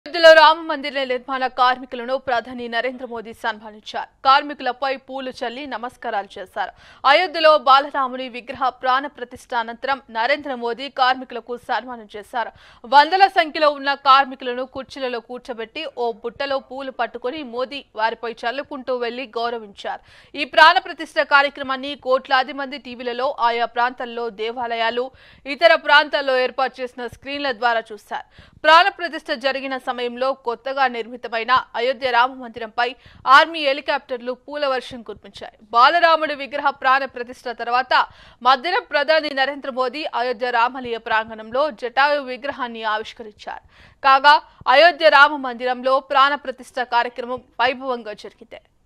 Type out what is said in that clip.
అయోధ్యలో రామ మందిర నిర్మాణ కార్మికులను ప్రధాని నరేంద్ర మోదీ సన్మానించారు కార్మికులపై పూలు చల్లి నమస్కారాలు చేశారు అయోధ్యలో బాలరాముని విగ్రహ ప్రాణ ప్రతిష్ఠ అనంతరం నరేంద్ర మోదీ కార్మికులకు సన్మానం చేశారు వందల సంఖ్యలో ఉన్న కార్మికులను కుర్చీలలో కూర్చోబెట్టి ఓ బుట్టలో పూలు పట్టుకుని మోదీ వారిపై చల్లుకుంటూ వెళ్లి గౌరవించారు ఈ ప్రాణ ప్రతిష్ఠ కార్యక్రమాన్ని కోట్లాది మంది టీవీలలో ఆయా ప్రాంతాల్లో దేవాలయాలు ఇతర ప్రాంతాల్లో ఏర్పాటు చేసిన స్క్రీన్ల ద్వారా చూశారు ప్రాణ ప్రతిష్ఠ జరిగిన సమయంలో కొత్తగా నిర్మితమైన అయోధ్య రామ మందిరంపై ఆర్మీ హెలికాప్టర్లు పూల వర్షం కురిపించాయి బాలరాముడి విగ్రహ ప్రాణ ప్రతిష్ఠ తర్వాత మధ్యాహ్నం ప్రధాని నరేంద్ర మోదీ అయోధ్య రామలయ ప్రాంగణంలో జటాయు విగ్రహాన్ని ఆవిష్కరించారు కాగా అయోధ్య రామ మందిరంలో ప్రాణ ప్రతిష్ఠ కార్యక్రమం వైభవంగా జరిగింది